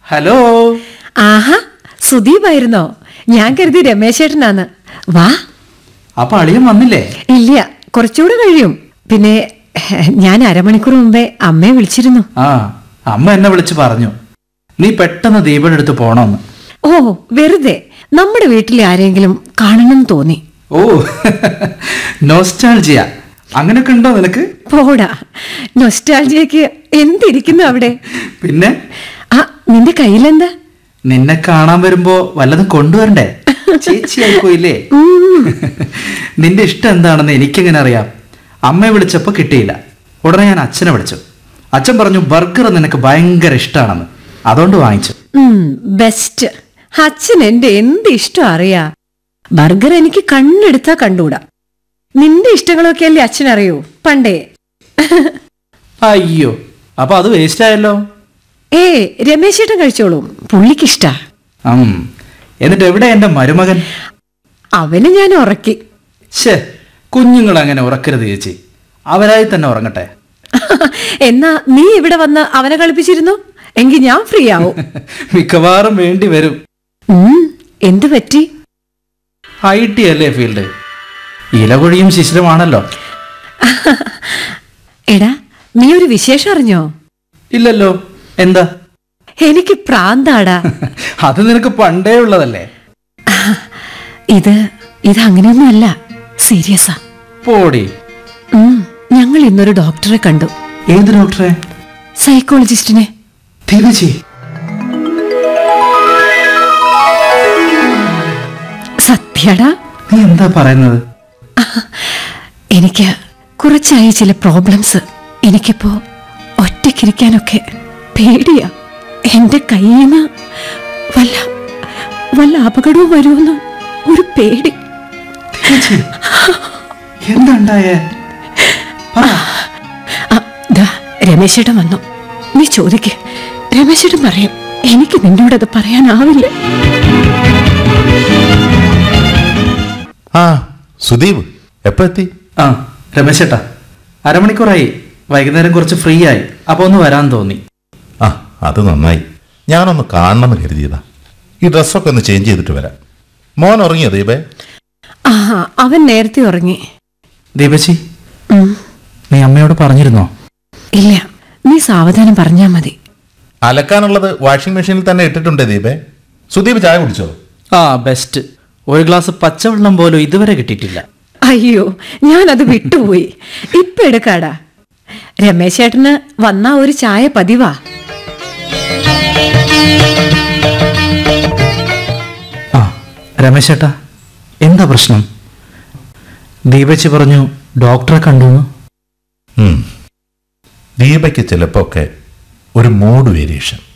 Hello ആഹാ സുദീപായിരുന്നോ ഞാൻ കരുതി രമേശേട്ടനാന്ന് വാ അപ്പൊ അളിയൻ വന്നില്ലേ ഇല്ല കുറച്ചുകൂടെ കഴിയും പിന്നെ ഞാൻ അരമണിക്കൂർ മുമ്പേ അമ്മയെ വിളിച്ചിരുന്നു ആ അമ്മ എന്നെ വിളിച്ച് പറഞ്ഞു നീ പെട്ടെന്ന് ദീപയുടെ അടുത്ത് പോണോന്ന് ഓ വെറുതെ നമ്മുടെ വീട്ടിലെ ആരെങ്കിലും കാണണം തോന്നി ഓ നോസ്റ്റാൾജിയ അങ്ങനെയൊക്കെ ഉണ്ടോ നിനക്ക് പോടാ നൊസ്റ്റാൾജിയക്ക് എന്തിരിക്കുന്നു അവിടെ പിന്നെ ആ നിന്റെ കയ്യിലെന്താ നിന്നെ കാണാൻ വരുമ്പോ വല്ലതും കൊണ്ടുവരണ്ടേ ചേച്ചി ആയിപ്പോയില്ലേ നിന്റെ ഇഷ്ടം എന്താണെന്ന് എനിക്കെങ്ങനെ അറിയാം അമ്മയെ വിളിച്ചപ്പോ കിട്ടിയില്ല ഉടനെ ഞാൻ അച്ഛനെ വിളിച്ചു അച്ഛൻ പറഞ്ഞു ബർഗർ നിനക്ക് ഭയങ്കര ഇഷ്ടമാണെന്ന് അതുകൊണ്ട് വാങ്ങിച്ചു ബെസ്റ്റ് അച്ഛൻ എന്റെ എന്ത് ഇഷ്ടം അറിയാ ബർഗർ എനിക്ക് കണ്ണെടുത്താ കണ്ടൂടാ നിന്റെ ഇഷ്ടങ്ങളൊക്കെ അല്ലേ അച്ഛൻ അറിയൂ പണ്ടേ അയ്യോ അപ്പൊ അത് വേസ്റ്റ് ആയല്ലോ ഏ രമേശേട്ടൻ കഴിച്ചോളും പുള്ളിക്കിഷ്ടാ ഉം. എന്നിട്ട് എവിടെ എന്റെ മരുമകൻ അവന് ഞാൻ ഉറക്കി ശേ കുഞ്ഞുങ്ങൾ അങ്ങനെ ഉറക്കരുത് ചേച്ചി അവരായി തന്നെ ഉറങ്ങട്ടെ എന്നാ നീ ഇവിടെ വന്ന് അവനെ കളിപ്പിച്ചിരുന്നു എങ്കിൽ ഞാൻ ഫ്രീ ആവും മിക്കവാറും വേണ്ടി വരും ഉം, എന്ത് പറ്റി ഐ ടി അല്ലേ ഫീൽഡ് ഇലകൊഴിയും ശിശിരമാണല്ലോ എടാ നീ ഒരു വിശേഷം അറിഞ്ഞോ ഇല്ലല്ലോ എന്താ എനിക്ക് പ്രാന്താടാ അത് നിനക്ക് പണ്ടേ ഉള്ളതല്ലേ ഇത് ഇത് അങ്ങനെയൊന്നും അല്ല സീരിയസാ പോടി ഉം, ഞങ്ങൾ ഇന്നൊരു ഡോക്ടറെ കണ്ടു ഏത് ഡോക്ടറെ സൈക്കോളജിസ്റ്റിനെ തിരിച്ചി സത്യടാ നീ എന്താ പറയുന്നത് എനിക്ക് കുറച്ചായി ചില പ്രോബ്ലംസ് എനിക്കിപ്പോ ഒറ്റയ്ക്കിരിക്കാനൊക്കെ പേടിയാ എന്റെ കയ്യിൽ നിന്ന് വല്ല വല്ല അപകടവും വരുമെന്ന് ഒരു പേടി ചേച്ചി എന്താണ്ടായേ പറ ആ, ദാ രമേശേട്ടൻ വന്നു നീ ചോദിക്ക് രമേശേട്ടൻ പറയും എനിക്ക് നിന്നോടത് പറയാനാവില്ല ആ സുദീപ് എപ്പോ എത്തി ആ രമേശേട്ടാ അരമണിക്കൂറായി വൈകുന്നേരം കുറച്ച് ഫ്രീ ആയി അപ്പൊ ഒന്ന് വരാൻ തോന്നി ആ അത് നന്നായി ഞാനൊന്ന് കാണണമെന്ന് കരുതിയതാ ഈ ഡ്രസ്സൊക്കെ ഒന്ന് ചേഞ്ച് ചെയ്തിട്ട് വരാം മോൻ ഉറങ്ങിയോ ദീപേ ആ അവൻ നേരത്തെ ഉറങ്ങി ദീപച്ചി ഉം, നീ അമ്മയോട് പറഞ്ഞിരുന്നോ ഇല്ല നീ സാവധാനം പറഞ്ഞാ മതി അലക്കാനുള്ളത് വാഷിംഗ് മെഷീനിൽ തന്നെ ഇട്ടിട്ടുണ്ടേ ദീപേ സുദീപ് ചായ കുടിച്ചോ ആ ബെസ്റ്റ് ഒരു ഗ്ലാസ് പച്ചവെള്ളം പോലും ഇതുവരെ കിട്ടിയിട്ടില്ല അയ്യോ ഞാനത് വിട്ടുപോയി ഇപ്പൊ എടുക്കാടാ രമേശേട്ടന് വന്ന ഒരു ചായ പതിവാ ആ രമേശേട്ടാ എന്താ പ്രശ്നം ദീപച്ചി പറഞ്ഞു ഡോക്ടറെ കണ്ടു ഉം. ദീപയ്ക്ക് ചിലപ്പോ ഒക്കെ ഒരു മൂഡ് വേരിയേഷൻ